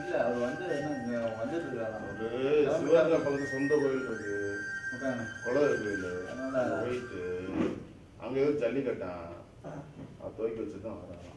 இல்ல அவர் வந்து என்ன இங்க வந்துட்டு இருக்காராம் ஒரு சிவகங்கை பக்கத்து சொந்த கோயில் இருக்கு உட்காருங்க. குளம் கோயில் அதனால- போயிட்டு அங்க எதுவும் ஜல்லிக்கட்டான் அது துவக்கி வச்சு தான் வரான்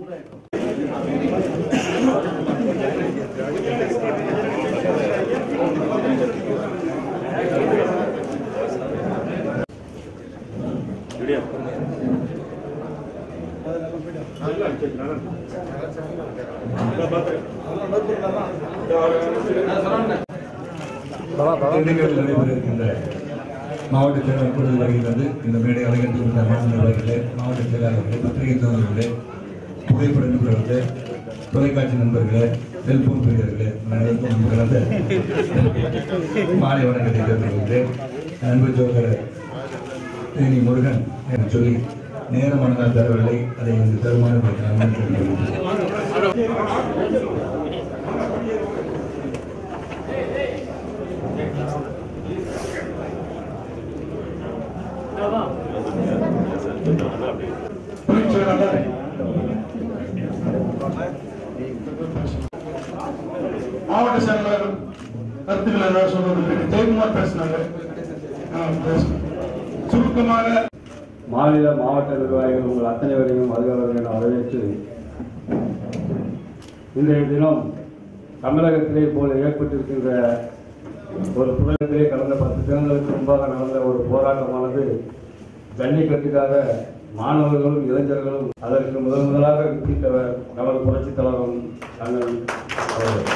திண்டுக்கல்லில் நடைபெற இருக்கின்ற மாவட்ட செயலாளர் கூடுதல் வருகிறது இந்த மேடை அலங்கரித்துள்ள மாநில நிர்வாகிகளே மாவட்ட செயலாளர்களே பத்திரிகை தோழர்களே புகைப்பட நிபுணர்களே தொலைக்காட்சி நண்பர்களே செல்போன் பிரியர்களே அனைவருக்கும் அன்பு கலந்த மாலை வணக்கத்தை தெரிவித்துள்ளேன் அன்பு ஜோகர் தேனி முருகன் என சொல்லி நேரமானதாக தரவில்லை அதை இந்த தருமாறு நான் கேட்டுக்கொள்கிறேன். மாவட்ட செயலாளர் கருத்துக்கள் ஏதாவது சொல்றது ஜெயக்குமார் பேசினாங்க ஆ, பேசுங்க. சுருக்கமாக மாநில மாவட்ட நிர்வாகிகள் உங்கள் அத்தனை பேரையும் வருகிறவர்கள் என வரவேற்று இன்றைய தினம் தமிழகத்திலே இப்போது ஏற்பட்டிருக்கின்ற ஒரு புலத்திலே கடந்த பத்து தினங்களுக்கு முன்பாக நடந்த ஒரு போராட்டமானது ஜல்லிக்கட்டுக்காக மாணவர்களும் இளைஞர்களும் அதற்கு முதல் முதலாக வித்திட்டவர் நமது புரட்சித் தலைவரும் தங்கள் அவர்கள்.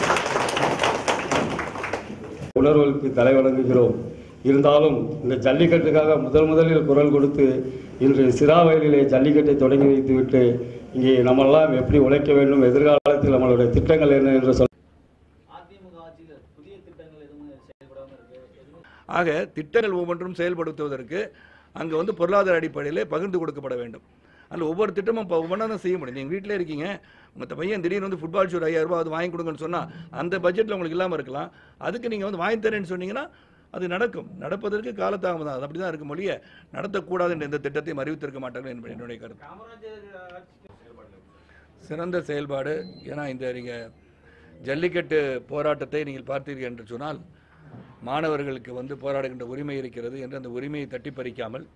உணர்வுகளுக்கு தலைவணங்குகிறோம் இருந்தாலும் இந்த ஜல்லிக்கட்டுக்காக முதல் முதலில் குரல் கொடுத்து இன்று சிறாவயலிலே ஜல்லிக்கட்டை தொடங்கி வைத்துவிட்டு இங்கே நம்மெல்லாம் எப்படி உழைக்க வேண்டும் எதிர்காலத்தில் நம்மளுடைய திட்டங்கள் என்ன என்று சொல் அதிமுக ஆட்சியில் புதிய திட்டங்கள் எதுவும் செயல்படாம இருக்கு எதுவும் ஆக திட்டங்கள் ஒவ்வொன்றும் செயல்படுத்துவதற்கு அங்கே வந்து பொருளாதார அடிப்படையிலே பகிர்ந்து கொடுக்கப்பட வேண்டும் அதில் ஒவ்வொரு திட்டமும் இப்போ ஒவ்வொன்றா தான் செய்ய முடியும் நீங்கள் வீட்டிலே இருக்கீங்க உங்கள் பையன் திடீர்னு வந்து ஃபுட்பால் ஷூ ஐயாயிரம் ரூபாய் அது வாங்கி கொடுங்கன்னு சொன்னால் அந்த பட்ஜெட்டில் உங்களுக்கு இல்லாமல் இருக்கலாம் அதுக்கு நீங்கள் வந்து வாங்கி தரேன்னு சொன்னீங்கன்னா அது நடக்கும் நடப்பதற்கு காலதாமதம் அது அப்படி தான் இருக்கும் மொழிய நடத்தக்கூடாது என்ற எந்த திட்டத்தையும் அறிவித்திருக்க மாட்டார்கள் என்பது என்னுடைய கருத்து காமராஜர் ஆட்சி சிறந்த செயல்பாடு ஏன்னா இந்த நீங்கள் ஜல்லிக்கட்டு போராட்டத்தை நீங்கள் பார்த்தீர்கள் என்று சொன்னால் மாணவர்களுக்கு வந்து போராடுகின்ற உரிமை இருக்கிறது என்று அந்த உரிமையை தட்டி பறிக்காமல்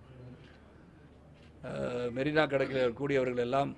அஹ், மெரினா கடற்கரையில் கூடியவர்கள் எல்லாம்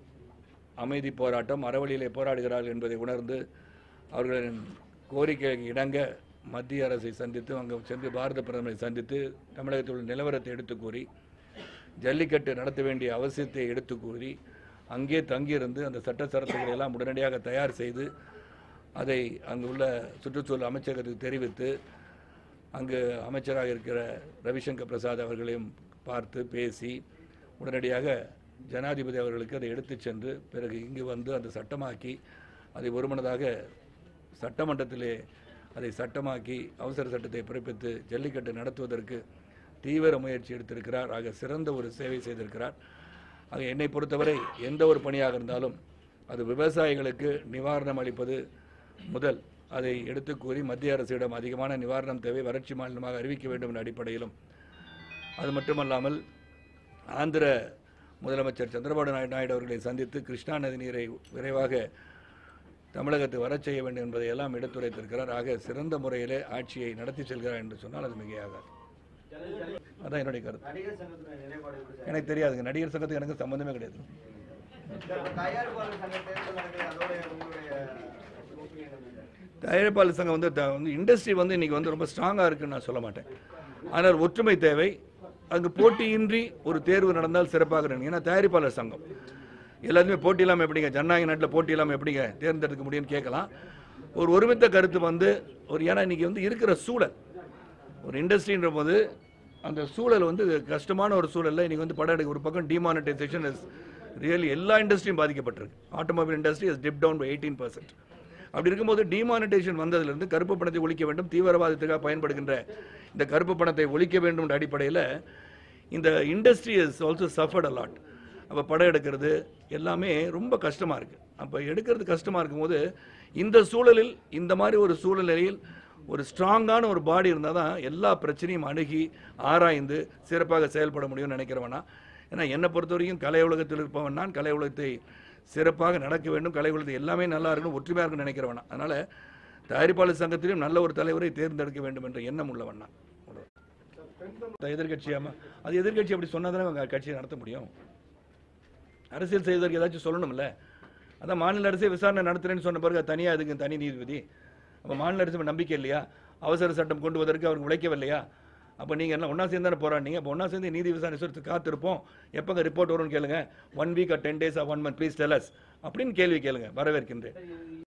அமைதி போராட்டம் அறவழியிலே போராடுகிறார்கள் என்பதை உணர்ந்து அவர்களின் கோரிக்கைக்கு இணங்க மத்திய அரசை சந்தித்து அங்கே சென்று பாரத பிரதமரை சந்தித்து தமிழகத்தில் உள்ள நிலவரத்தை எடுத்து கூறி ஜல்லிக்கட்டு நடத்த வேண்டிய அவசியத்தை எடுத்து கூறி அங்கே தங்கியிருந்து அந்த சட்ட சரத்துக்களை எல்லாம் உடனடியாக தயார் செய்து அதை அங்கு உள்ள சுற்றுச்சூழல் அமைச்சகத்துக்கு தெரிவித்து அங்கு அமைச்சராக இருக்கிற ரவிசங்கர் பிரசாத் அவர்களையும் பார்த்து பேசி உடனடியாக ஜனாதிபதி அவர்களுக்கு அதை எடுத்துச் சென்று பிறகு இங்கு வந்து அந்த சட்டமாக்கி அதை ஒருமனதாக சட்டமன்றத்திலே அதை சட்டமாக்கி அவசர சட்டத்தை பிறப்பித்து ஜல்லிக்கட்டு நடத்துவதற்கு தீவிர முயற்சி எடுத்திருக்கிறார் ஆக சிறந்த ஒரு சேவை செய்திருக்கிறார் ஆக என்னை பொறுத்தவரை எந்த ஒரு பணியாக இருந்தாலும் அது விவசாயிகளுக்கு நிவாரணம் அளிப்பது முதல் அதை எடுத்து கூறி மத்திய அரசிடம் அதிகமான நிவாரணம் தேவை வறட்சி மாநிலமாக அறிவிக்க வேண்டும் என்ற அடிப்படையிலும் அது மட்டுமல்லாமல் ஆந்திர முதலமைச்சர் சந்திரபாபு நாயுடு நாயுடு அவர்களை சந்தித்து கிருஷ்ணா நதி நீரை விரைவாக தமிழகத்துக்கு வரச் செய்ய வேண்டும் என்பதை எல்லாம் எடுத்துரைத்திருக்கிறார் ஆக சிறந்த முறையிலே ஆட்சியை நடத்தி செல்கிறார் என்று சொன்னால் அது மிகையாகாது அதான் என்னுடைய கருத்து நடிகர் சங்கத்துடைய நிலைப்பாடு எப்படி சார்? எனக்கு தெரியாதுங்க நடிகர் சங்கத்துக்கு எனக்கு சம்பந்தமே கிடையாது இப்ப தயாரிப்பாளர் சங்க தேர்தல் நடக்குது, அதோட உங்களுடைய opinion என்ன சார்? தயாரிப்பாளர் சங்கம் வந்து த- வந்து இண்டஸ்ட்ரி வந்து இன்னைக்கு வந்து ரொம்ப ஸ்ட்ராங்காக இருக்குன்னு நான் சொல்ல மாட்டேன் ஆனால் ஒற்றுமை தேவை அங்கு போட்டியின்றி ஒரு தேர்வு நடந்தால் சிறப்பாக இருக்கும் ஏன்னா தயாரிப்பாளர் சங்கம் எல்லாத்துமே போட்டி இல்லாமல் எப்படிங்க ஜனநாயக நாட்டில் போட்டி இல்லாமல் எப்படிங்க தேர்ந்தெடுக்க முடியும்னு கேட்கலாம் ஒரு ஒருமித்த கருத்து வந்து ஒரு ஏன்னா இன்னைக்கு வந்து இருக்கிற சூழல் ஒரு இண்டஸ்ட்ரின்ற போது அந்த சூழல் வந்து கஷ்டமான ஒரு சூழல்ல இன்னைக்கு வந்து படம் எடுக்க ஒரு பக்கம் டிமானிட்டைசேஷன் இஸ் ரியலி எல்லா இண்டஸ்ட்ரியும் பாதிக்கப்பட்டிருக்கு automobile industry is dip down by eighteen percent அப்படி இருக்கும்போது டிமானிட்டேஷன் வந்ததிலிருந்து கருப்பு பணத்தை ஒழிக்க வேண்டும் தீவிரவாதத்துக்காக பயன்படுகின்ற இந்த கருப்பு பணத்தை ஒழிக்க வேண்டும் என்ற அடிப்படையில் இந்த industry is also suffered a lot அப்போ படம் எடுக்கிறது எல்லாமே ரொம்ப கஷ்டமாக இருக்குது அப்போ எடுக்கிறது கஷ்டமாக இருக்கும்போது இந்த சூழலில் இந்த மாதிரி ஒரு சூழ்நிலையில் ஒரு ஸ்ட்ராங்கான ஒரு பாடி இருந்தால் தான் எல்லா பிரச்சனையும் அணுகி ஆராய்ந்து சிறப்பாக செயல்பட முடியும்னு நினைக்கிறவனா ஏன்னா என்னை பொறுத்த வரைக்கும் கலை உலகத்தில் இருப்பவன் நான் கலை உலகத்தை சிறப்பாக நடக்க வேண்டும் கலைக்குழுத்து எல்லாமே நல்லா இருக்கணும் ஒற்றுமையாக இருக்கணும்னு நினைக்கிறவனா அதனால் தயாரிப்பாளர் சங்கத்திலும் நல்ல ஒரு தலைவரை தேர்ந்தெடுக்க வேண்டும் என்ற எண்ணம் உள்ளவண்ணா எதிர்கட்சியாம அது எதிர்கட்சி அப்படி சொன்னாதானே அவங்க கட்சியை நடத்த முடியும் அரசியல் செய்வதற்கு ஏதாச்சும் சொல்லணும்ல அதான் மாநில அரசே விசாரணை நடத்துறேன்னு சொன்ன பிறகு தனியாக அதுக்கு தனி நீதிபதி அப்போ மாநில அரசு மேல நம்பிக்கை இல்லையா அவசர சட்டம் கொண்டு வருவதற்கு அவருக்கு உழைக்கவில்லையா அப்போ நீங்கள் எல்லாம் ஒன்றா சேர்ந்து தானே போராடினீங்க அப்போ ஒன்றா சேர்ந்து நீதி விசாரணை சொல்லிட்டு காத்திருப்போம் எப்போங்க ரிப்போர்ட் வரும்னு கேளுங்க one week ten days one month please tell us அப்படின்னு கேள்வி கேளுங்க வரவேற்கின்றேன்